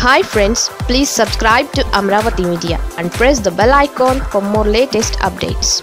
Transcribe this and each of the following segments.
hi friends please subscribe to Amaravati media and press the bell icon for more latest updates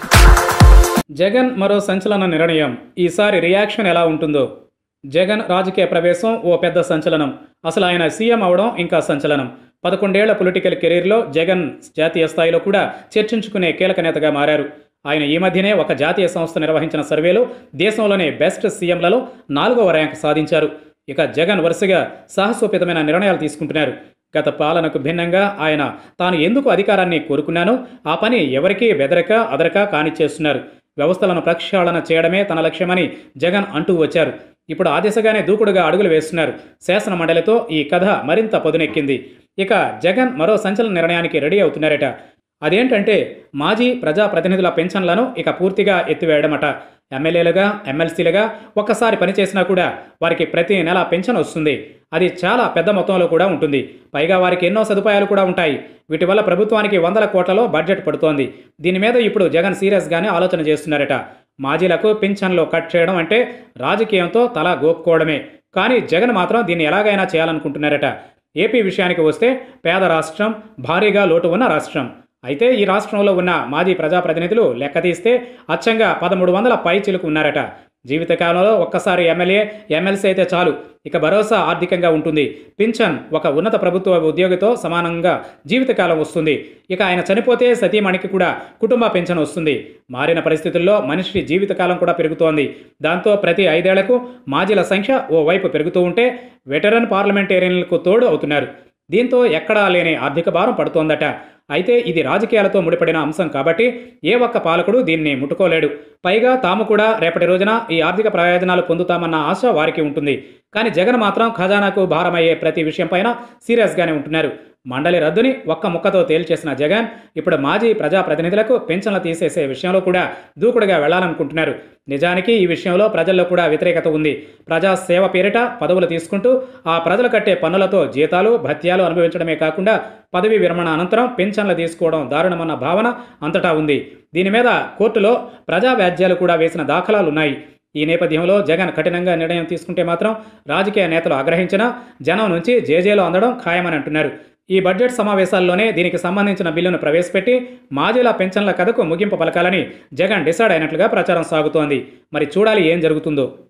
Jagan మరో సంచలన నిర్ణయం ఈసారి reaction ఎలా ఉంటుందో జగన్ రాజకీయ ప్రవేశం ఓ పెద్ద సంచలనం అసలు ఆయన సీఎం అవడం ఇంకా సంచలనం పదకొండేళ్ల పొలిటికల్ కెరీర్లో జగన్ జాతీయ స్థాయిలో కూడా చర్చించుకునే కీలక నేతగా మారారు ఆయన ఈ మధ్యనే ఒక జాతీయ సంస్థ నిర్వహించిన సర్వేలో దేశంలోనే బెస్ట్ సీఎంలలో నాలుగవ ర్యాంక్ సాధించారు ఇక జగన్ వరుసగా సాహసోపేతమైన నిర్ణయాలు తీసుకుంటున్నారు గత పాలనకు భిన్నంగా ఆయన తాను ఎందుకు అధికారాన్ని కోరుకున్నానో ఆ పని ఎవరికీ బెదరక అదరక కానిచ్చేస్తున్నారు వ్యవస్థలను ప్రక్షాళన చేయడమే తన లక్ష్యమని జగన్ అంటూ వచ్చారు ఇప్పుడు ఆ దిశగానే దూకుడుగా అడుగులు వేస్తున్నారు శాసన మండలితో ఈ కథ మరింత పదునెక్కింది ఇక జగన్ మరో సంచలన నిర్ణయానికి రెడీ అవుతున్నారట అదేంటంటే మాజీ ప్రజాప్రతినిధుల పెన్షన్లను ఇక పూర్తిగా ఎత్తివేయడమట ఎమ్మెల్యేలుగా ఎమ్మెల్సీలుగా ఒక్కసారి పనిచేసినా కూడా వారికి ప్రతి నెల పెన్షన్ వస్తుంది అది చాలా పెద్ద మొత్తంలో కూడా ఉంటుంది పైగా వారికి ఎన్నో సదుపాయాలు కూడా ఉంటాయి వీటి వల్ల ప్రభుత్వానికి వందల కోట్లలో బడ్జెట్ పడుతోంది దీని మీద ఇప్పుడు జగన్ సీరియస్గానే ఆలోచన చేస్తున్నారట మాజీలకు పింఛన్లు కట్ చేయడం అంటే రాజకీయంతో తల గోక్కోవడమే కానీ జగన్ మాత్రం దీన్ని ఎలాగైనా చేయాలనుకుంటున్నారట ఏపీ విషయానికి వస్తే పేద రాష్ట్రం భారీగా లోటు ఉన్న రాష్ట్రం అయితే ఈ రాష్ట్రంలో ఉన్న మాజీ ప్రజాప్రతినిధులు లెక్క తీస్తే అచ్చంగా పదమూడు వందల పై చిలుకు ఉన్నారట జీవితకాలంలో ఒక్కసారి ఎమ్మెల్యే ఎమ్మెల్సీ అయితే చాలు ఇక భరోసా ఆర్థికంగా ఉంటుంది పింఛన్ ఒక ఉన్నత ప్రభుత్వ ఉద్యోగితో సమానంగా జీవితకాలం వస్తుంది ఇక ఆయన చనిపోతే సతీమణికి కూడా కుటుంబ పెన్షన్ వస్తుంది మారిన పరిస్థితుల్లో మనిషి జీవితకాలం కూడా పెరుగుతోంది దాంతో ప్రతి ఐదేళ్లకు మాజీల సంఖ్య ఓ వైపు పెరుగుతూ ఉంటే వెటరన్ పార్లమెంటేరియన్లకు తోడు అవుతున్నారు దీంతో ఎక్కడా లేని ఆర్థిక భారం పడుతోందట అయితే ఇది రాజకీయాలతో ముడిపడిన అంశం కాబట్టి ఏ ఒక్క పాలకుడు దీన్ని ముట్టుకోలేడు పైగా తాము కూడా రేపటి రోజున ఈ ఆర్థిక ప్రయోజనాలు పొందుతామన్న ఆశ వారికి ఉంటుంది కానీ జగన్ మాత్రం ఖజానాకు భారమయ్యే ప్రతి విషయంపైన సీరియస్గానే ఉంటున్నారు మండలి రద్దుని ఒక్క ముక్కతో తేల్చేసిన జగన్ ఇప్పుడు మాజీ ప్రజాప్రతినిధులకు పెన్షన్లు తీసేసే విషయంలో కూడా దూకుడుగా వెళ్లాలనుకుంటున్నారు నిజానికి ఈ విషయంలో ప్రజల్లో కూడా వ్యతిరేకత ఉంది ప్రజా సేవ పేరిట పదవులు తీసుకుంటూ ఆ ప్రజలు కట్టే పన్నులతో జీతాలు భత్యాలు అనుభవించడమే కాకుండా పదవి విరమణ అనంతరం పెన్షన్లు తీసుకోవడం దారుణమన్న భావన అంతటా ఉంది దీని మీద కోర్టులో ప్రజా వ్యాజ్యాలు కూడా వేసిన దాఖలాలు ఉన్నాయి ఈ నేపథ్యంలో జగన్ కఠినంగా నిర్ణయం తీసుకుంటే మాత్రం రాజకీయ నేతలు ఆగ్రహించినా జనం నుంచి జేజేలు అందడం ఖాయమని అంటున్నారు ఈ బడ్జెట్ సమావేశాల్లోనే దీనికి సంబంధించిన బిల్లును ప్రవేశపెట్టి మాజీల పెన్షన్ల కథకు ముగింపు పలకాలని జగన్ డిసైడ్ అయినట్లుగా ప్రచారం సాగుతోంది మరి చూడాలి ఏం జరుగుతుందో